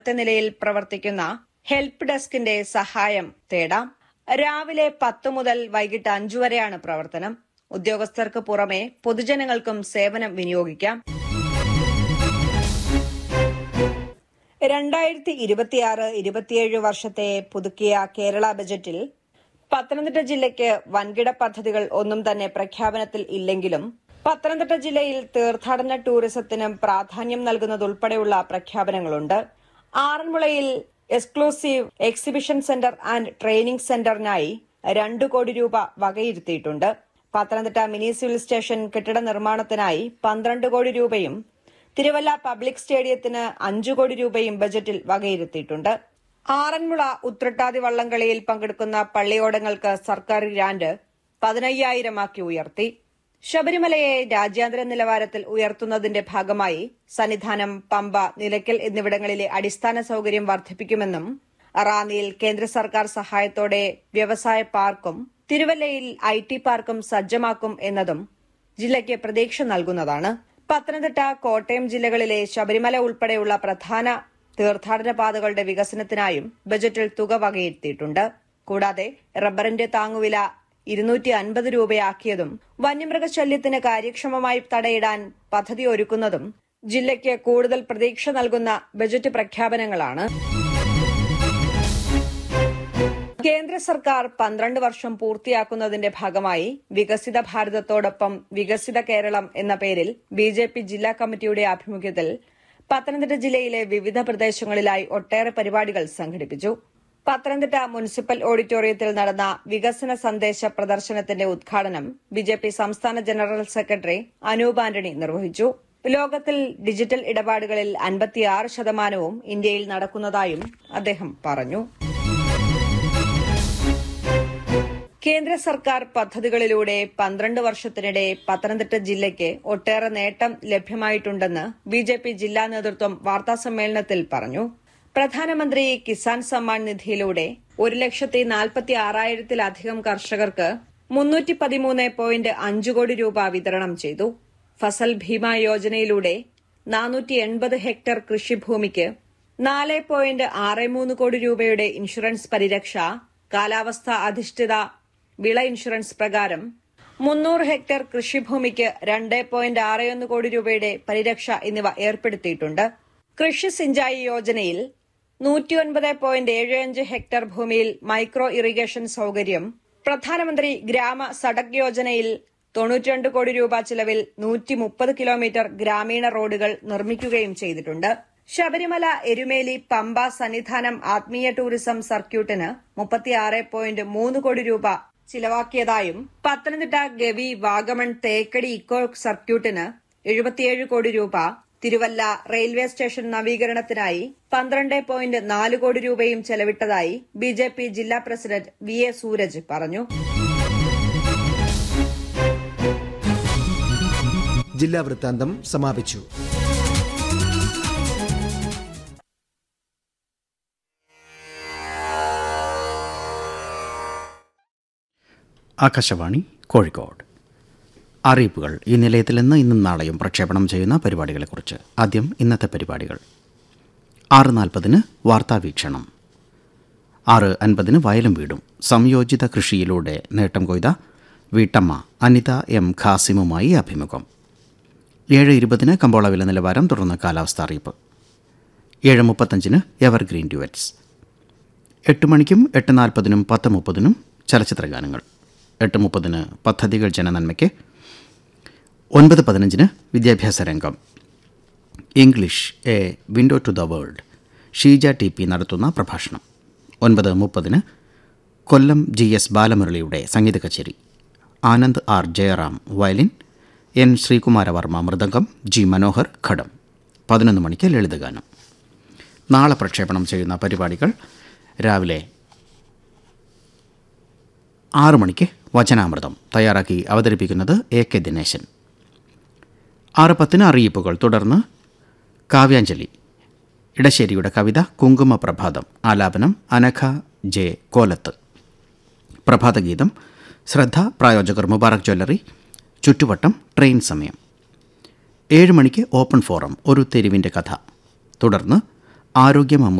ഒറ്റ നിലയിൽ പ്രവർത്തിക്കുന്ന ഹെൽപ്പ് ഡെസ്കിന്റെ സഹായം തേടാം രാവിലെ പത്ത് മുതൽ വൈകിട്ട് അഞ്ചു വരെയാണ് പ്രവർത്തനം ഉദ്യോഗസ്ഥർക്ക് പുറമെ പൊതുജനങ്ങൾക്കും സേവനം വിനിയോഗിക്കാം രണ്ടായിരത്തി ഇരുപത്തിയാറ് ഇരുപത്തിയേഴ് വർഷത്തെ പുതുക്കിയ കേരള ബജറ്റിൽ പത്തനംതിട്ട ജില്ലയ്ക്ക് വൻകിട പദ്ധതികൾ ഒന്നും തന്നെ പ്രഖ്യാപനത്തിൽ ഇല്ലെങ്കിലും പത്തനംതിട്ട ജില്ലയിൽ തീർത്ഥാടന ടൂറിസത്തിന് പ്രാധാന്യം നൽകുന്നതുൾപ്പെടെയുള്ള പ്രഖ്യാപനങ്ങളുണ്ട് ആറന്മുളയിൽ exclusive exhibition centre and training സെന്ററിനായി രണ്ടു കോടി രൂപ വകയിരുത്തിയിട്ടുണ്ട് പത്തനംതിട്ട മിനി സിവിൽ സ്റ്റേഷൻ കെട്ടിട നിർമ്മാണത്തിനായി പന്ത്രണ്ട് കോടി രൂപയും തിരുവല്ല പബ്ലിക് സ്റ്റേഡിയത്തിന് അഞ്ചു കോടി രൂപയും ബജറ്റിൽ വകയിരുത്തിയിട്ടുണ്ട് ആറന്മുള ഉത്രട്ടാതി വള്ളംകളിയിൽ പങ്കെടുക്കുന്ന പള്ളിയോടങ്ങൾക്ക് സർക്കാർ ഗ്രാന്റ് പതിനയ്യായിരമാക്കി ഉയർത്തി ശബരിമലയെ രാജ്യാന്തര നിലവാരത്തിൽ ഉയർത്തുന്നതിന്റെ ഭാഗമായി സന്നിധാനം പമ്പ നിലയ്ക്കൽ എന്നിവിടങ്ങളിലെ അടിസ്ഥാന സൌകര്യം വർദ്ധിപ്പിക്കുമെന്നും റാന്നിയിൽ കേന്ദ്ര സർക്കാർ സഹായത്തോടെ വ്യവസായ പാർക്കും തിരുവല്ലയിൽ ഐ ടി പാർക്കും സജ്ജമാക്കും എന്നതും ജില്ലയ്ക്ക് പ്രതീക്ഷ നൽകുന്നതാണ് പത്തനംതിട്ട കോട്ടയം ജില്ലകളിലെ ശബരിമല ഉൾപ്പെടെയുള്ള പ്രധാന തീർത്ഥാടന പാതകളുടെ വികസനത്തിനായും ബജറ്റിൽ തുക വകയിരുത്തിയിട്ടുണ്ട് കൂടാതെ റബ്ബറിന്റെ താങ്ങുവില ഇരുന്നൂറ്റി അൻപത് രൂപയാക്കിയതും വന്യമൃഗശല്യത്തിന് കാര്യക്ഷമമായി തടയിടാൻ പദ്ധതി ഒരുക്കുന്നതും ജില്ലയ്ക്ക് കൂടുതൽ പ്രതീക്ഷ നൽകുന്ന ബജറ്റ് പ്രഖ്യാപനങ്ങളാണ് കേന്ദ്ര സർക്കാർ പന്ത്രണ്ട് വർഷം പൂർത്തിയാക്കുന്നതിന്റെ ഭാഗമായി വികസിത ഭാരതത്തോടൊപ്പം വികസിത കേരളം എന്ന പേരിൽ ബി ജെ പി ജില്ലാ കമ്മിറ്റിയുടെ ആഭിമുഖ്യത്തിൽ പത്തനംതിട്ട ജില്ലയിലെ വിവിധ പ്രദേശങ്ങളിലായി ഒട്ടേറെ പരിപാടികൾ സംഘടിപ്പിച്ചു പത്തനംതിട്ട മുനിസിപ്പൽ ഓഡിറ്റോറിയത്തിൽ നടന്ന വികസന സന്ദേശ പ്രദർശനത്തിന്റെ ഉദ്ഘാടനം ബി ജെ പി സംസ്ഥാന ജനറൽ സെക്രട്ടറി അനൂപ് ആന്റണി നിർവഹിച്ചു ലോകത്തിൽ ഡിജിറ്റൽ ഇടപാടുകളിൽ അൻപത്തിയാറ് ശതമാനവും ഇന്ത്യയിൽ നടക്കുന്നതായും അദ്ദേഹം പറഞ്ഞു കേന്ദ്ര സർക്കാർ പദ്ധതികളിലൂടെ പന്ത്രണ്ട് വർഷത്തിനിടെ പത്തനംതിട്ട ജില്ലയ്ക്ക് ഒട്ടേറെ നേട്ടം ലഭ്യമായിട്ടുണ്ടെന്ന് ബി ജെ പി ജില്ലാ നേതൃത്വം വാർത്താസമ്മേളനത്തിൽ പറഞ്ഞു പ്രധാനമന്ത്രി കിസാൻ സമ്മാൻ നിധിയിലൂടെ ഒരു ലക്ഷത്തി നാൽപ്പത്തി ആറായിരത്തിലധികം കർഷകർക്ക് മുന്നൂറ്റി പതിമൂന്ന് പോയിന്റ് അഞ്ച് കോടി രൂപ വിതരണം ചെയ്തു ഫസൽ ഭീമ യോജനയിലൂടെ നാനൂറ്റി എൺപത് ഹെക്ടർ കൃഷിഭൂമിക്ക് നാല് പോയിന്റ് ആറ് മൂന്ന് കോടി രൂപയുടെ ഇൻഷുറൻസ് പരിരക്ഷ കാലാവസ്ഥ അധിഷ്ഠിത വിള ഇൻഷുറൻസ് പ്രകാരം മുന്നൂറ് ഹെക്ടർ കൃഷിഭൂമിക്ക് രണ്ട് പോയിന്റ് ആറ് ഒന്ന് കോടി രൂപയുടെ പരിരക്ഷ എന്നിവ ഏർപ്പെടുത്തിയിട്ടുണ്ട് കൃഷി സിഞ്ചായി യോജനയിൽ നൂറ്റിയൊൻപത് പോയിന്റ് ഏഴ് അഞ്ച് ഹെക്ടർ ഭൂമിയിൽ മൈക്രോ ഇറിഗേഷൻ സൌകര്യം പ്രധാനമന്ത്രി ഗ്രാമ സഡക് യോജനയിൽ തൊണ്ണൂറ്റിരണ്ട് കോടി രൂപ ചിലവിൽ നൂറ്റി മുപ്പത് കിലോമീറ്റർ ഗ്രാമീണ റോഡുകൾ നിർമ്മിക്കുകയും ചെയ്തിട്ടുണ്ട് ശബരിമല എരുമേലി പമ്പ സന്നിധാനം ആത്മീയ ടൂറിസം സർക്യൂട്ടിന് മുപ്പത്തിയാറ് പോയിന്റ് മൂന്ന് കോടി രൂപ ചിലവാക്കിയതായും പത്തനംതിട്ട ഗവി വാഗമൺ തേക്കടി ഇക്കോ സർക്യൂട്ടിന് എഴുപത്തിയേഴ് കോടി രൂപ തിരുവല്ല റെയിൽവേ സ്റ്റേഷൻ നവീകരണത്തിനായി പന്ത്രണ്ട് പോയിന്റ് നാല് കോടി രൂപയും ചെലവിട്ടതായി ബി ജെ പി ജില്ലാ പ്രസിഡന്റ് വി എ സൂരജ് പറഞ്ഞു ജില്ലാ വൃത്താന്തം സമാപിച്ചു ആകാശവാണി കോഴിക്കോട് അറിയിപ്പുകൾ ഈ നിലയത്തിൽ നിന്ന് ഇന്നും നാളെയും പ്രക്ഷേപണം ചെയ്യുന്ന പരിപാടികളെക്കുറിച്ച് ആദ്യം ഇന്നത്തെ പരിപാടികൾ ആറ് നാൽപ്പതിന് വാർത്താവീക്ഷണം ആറ് അൻപതിന് വയലും വീടും സംയോജിത കൃഷിയിലൂടെ നേട്ടം കൊയ്ത വീട്ടമ്മ അനിത എം ഖാസിമുമായി അഭിമുഖം ഏഴ് ഇരുപതിന് കമ്പോള വില നിലവാരം തുടർന്ന് കാലാവസ്ഥ അറിയിപ്പ് ഏഴ് മുപ്പത്തഞ്ചിന് എവർഗ്രീൻ ഡ്യുവറ്റ്സ് എട്ട് മണിക്കും എട്ട് നാൽപ്പതിനും പത്ത് മുപ്പതിനും ചലച്ചിത്ര ഗാനങ്ങൾ എട്ട് മുപ്പതിന് പദ്ധതികൾ ജനനന്മയ്ക്ക് ഒൻപത് പതിനഞ്ചിന് വിദ്യാഭ്യാസ രംഗം English a window to the world Sheeja T P നടത്തുന്ന പ്രഭാഷണം ഒൻപത് മുപ്പതിന് കൊല്ലം ജി എസ് ബാലമുരളിയുടെ സംഗീത കച്ചേരി Anand R Jayaram violin N Sreekumaravarma mridangam G Manohar ghatam പതിനൊന്ന് മണിക്ക് ലളിതഗാനം നാളെ പ്രക്ഷേപണം ചെയ്യുന്ന പരിപാടികൾ രാവിലെ ആറു മണിക്ക് വചനാമൃതം തയ്യാറാക്കി അവതരിപ്പിക്കുന്നത് എ കെ ദിനേശൻ ആറ് പത്തിന് അറിയിപ്പുകൾ തുടർന്ന് കാവ്യാഞ്ജലി ഇടശ്ശേരിയുടെ കവിത കുങ്കുമ പ്രഭാതം ആലാപനം അനഘ ജെ കോലത്ത് പ്രഭാതഗീതം ശ്രദ്ധ പ്രായോജകർ മുബാറക് ജ്വല്ലറി ചുറ്റുവട്ടം ട്രെയിൻ സമയം ഏഴ് മണിക്ക് ഓപ്പൺ ഫോറം ഒരു തെരുവിൻ്റെ കഥ തുടർന്ന് ആരോഗ്യം